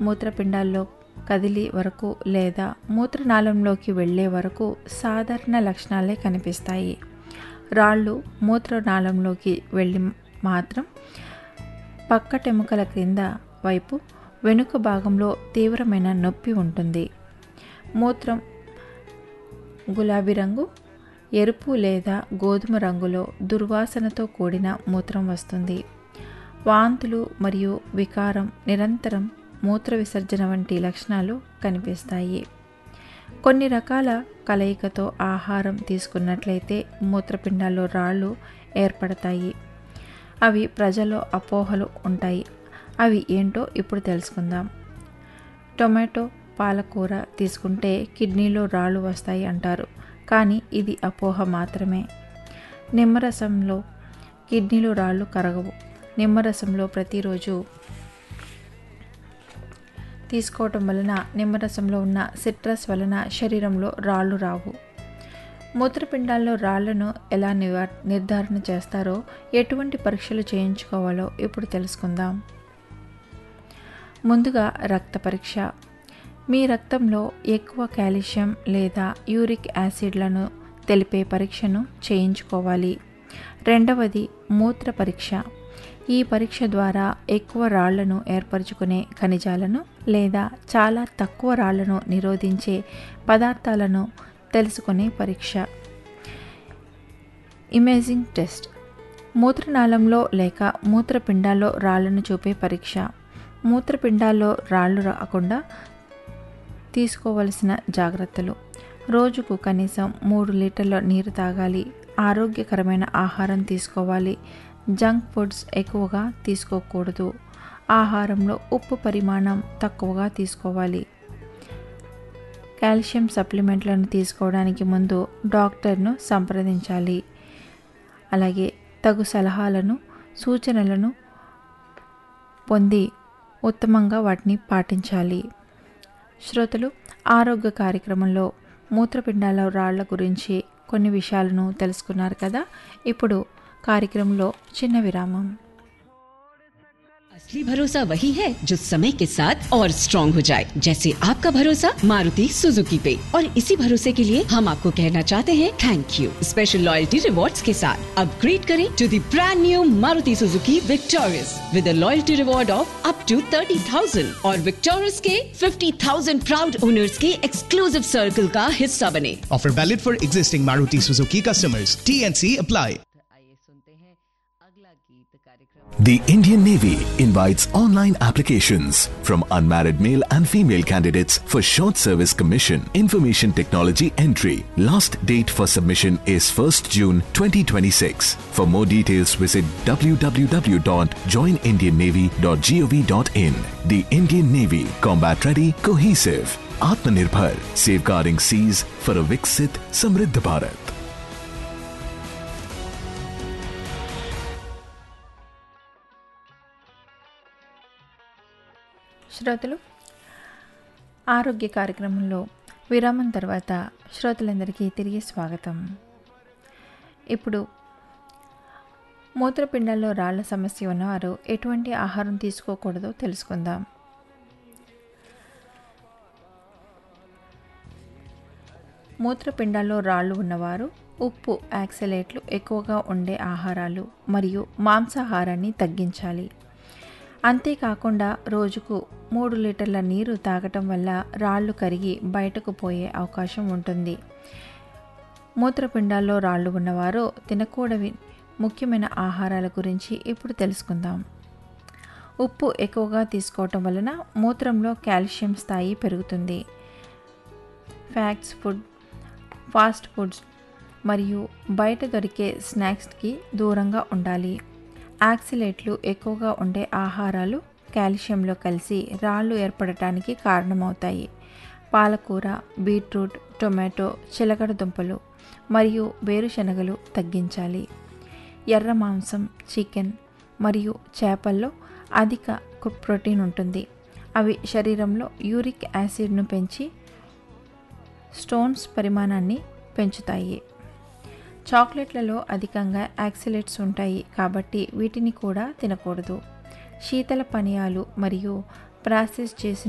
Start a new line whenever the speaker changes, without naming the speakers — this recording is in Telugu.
మూత్రపిండాల్లో కదిలి వరకు లేదా మూత్రనాళంలోకి వెళ్ళే వరకు సాధారణ లక్షణాలే కనిపిస్తాయి రాళ్ళు మూత్రనాళంలోకి వెళ్ళి మాత్రం పక్కటెముకల క్రింద వైపు వెనుక భాగంలో తీవ్రమైన నొప్పి ఉంటుంది మూత్రం గులాబీ రంగు ఎరుపు లేదా గోధుమ రంగులో దుర్వాసనతో కూడిన మూత్రం వస్తుంది వాంతులు మరియు వికారం నిరంతరం మూత్ర విసర్జన వంటి లక్షణాలు కనిపిస్తాయి కొన్ని రకాల కలయికతో ఆహారం తీసుకున్నట్లయితే మూత్రపిండాల్లో రాళ్ళు ఏర్పడతాయి అవి ప్రజల్లో అపోహలు ఉంటాయి అవి ఏంటో ఇప్పుడు తెలుసుకుందాం టొమాటో పాలకూర తీసుకుంటే కిడ్నీలో రాళ్ళు వస్తాయి అంటారు కానీ ఇది అపోహ మాత్రమే నిమ్మరసంలో కిడ్నీలో రాళ్ళు కరగవు నిమ్మరసంలో ప్రతిరోజు తీసుకోవటం వలన నిమ్మరసంలో ఉన్న సిట్రస్ వలన శరీరంలో రాళ్ళు రావు మూత్రపిండాల్లో రాళ్లను ఎలా నివార్ నిర్ధారణ చేస్తారో ఎటువంటి పరీక్షలు చేయించుకోవాలో ఇప్పుడు తెలుసుకుందాం ముందుగా రక్త పరీక్ష మీ రక్తంలో ఎక్కువ కాల్షియం లేదా యూరిక్ యాసిడ్లను తెలిపే పరీక్షను చేయించుకోవాలి రెండవది మూత్ర పరీక్ష ఈ పరీక్ష ద్వారా ఎక్కువ రాళ్లను ఏర్పరచుకునే ఖనిజాలను లేదా చాలా తక్కువ రాళ్లను నిరోధించే పదార్థాలను తెలుసుకునే పరీక్ష ఇమేజింగ్ టెస్ట్ మూత్రనాళంలో లేక మూత్రపిండాల్లో రాళ్లను చూపే పరీక్ష మూత్రపిండాల్లో రాళ్ళు రాకుండా తీసుకోవలసిన జాగ్రత్తలు రోజుకు కనీసం మూడు లీటర్ల నీరు తాగాలి ఆరోగ్యకరమైన ఆహారం తీసుకోవాలి జంక్ ఫుడ్స్ ఎక్కువగా తీసుకోకూడదు ఆహారంలో ఉప్పు పరిమాణం తక్కువగా తీసుకోవాలి కాల్షియం సప్లిమెంట్లను తీసుకోవడానికి ముందు డాక్టర్ను సంప్రదించాలి అలాగే తగు సలహాలను సూచనలను పొంది ఉత్తమంగా వాటిని పాటించాలి శ్రోతలు ఆరోగ్య కార్యక్రమంలో మూత్రపిండాల రాళ్ల గురించి కొన్ని విషయాలను తెలుసుకున్నారు కదా ఇప్పుడు కార్యక్రమంలో చిన్న విరామం
असली भरोसा वही है जो समय के साथ और स्ट्रॉन्ग हो जाए जैसे आपका भरोसा मारुति सुजुकी पे और इसी भरोसे के लिए हम आपको कहना चाहते हैं thank you special loyalty rewards के साथ अपग्रेड करें to the brand new Maruti Suzuki Victoris with loyalty reward of up to thirty thousand और विक्टोरियस के फिफ्टी थाउजेंड प्राउड ओनर्स के एक्सक्लूसिव सर्कल का हिस्सा बने
Offer valid for existing Maruti Suzuki customers. TNC apply.
आइए सुनते हैं अगला गीत कार्यक्रम
The Indian Navy invites online applications from unmarried male and female candidates for short service commission information technology entry. Last date for submission is 1st June 2026. For more details visit www.joinindiannavy.gov.in. The Indian Navy combat ready cohesive Atmanirbhar safeguarding seas for a Viksit Samriddh Bharat.
శ్రోతలు ఆరోగ్య కార్యక్రమంలో విరామం తర్వాత శ్రోతలందరికీ తిరిగి స్వాగతం ఇప్పుడు మూత్రపిండాల్లో రాళ్ల సమస్య ఉన్నవారు ఎటువంటి ఆహారం తీసుకోకూడదో తెలుసుకుందాం మూత్రపిండాల్లో రాళ్ళు ఉన్నవారు ఉప్పు యాక్సలేట్లు ఎక్కువగా ఉండే ఆహారాలు మరియు మాంసాహారాన్ని తగ్గించాలి అంతేకాకుండా రోజుకు మూడు లీటర్ల నీరు తాగటం వల్ల రాళ్ళు కరిగి బయటకు పోయే అవకాశం ఉంటుంది మూత్రపిండాల్లో రాళ్ళు ఉన్నవారు తినకూడవి ముఖ్యమైన ఆహారాల గురించి ఇప్పుడు తెలుసుకుందాం ఉప్పు ఎక్కువగా తీసుకోవటం వలన మూత్రంలో కాల్షియం స్థాయి పెరుగుతుంది ఫ్యాక్ట్స్ ఫుడ్ ఫాస్ట్ ఫుడ్స్ మరియు బయట దొరికే స్నాక్స్కి దూరంగా ఉండాలి యాక్సిలేట్లు ఎక్కువగా ఉండే ఆహారాలు కాల్షియంలో కలిసి రాళ్ళు ఏర్పడటానికి కారణమవుతాయి పాలకూర బీట్రూట్ టొమాటో చిలకడ దుంపలు మరియు వేరుశనగలు తగ్గించాలి ఎర్ర మాంసం చికెన్ మరియు చేపల్లో అధిక కు- ప్రోటీన్ ఉంటుంది అవి శరీరంలో యూరిక్ యాసిడ్ను పెంచి స్టోన్స్ పరిమాణాన్ని పెంచుతాయి చాక్లెట్లలో అధికంగా యాక్సిలేట్స్ ఉంటాయి కాబట్టి వీటిని కూడా తినకూడదు శీతల పానీయాలు మరియు ప్రాసెస్ చేసిన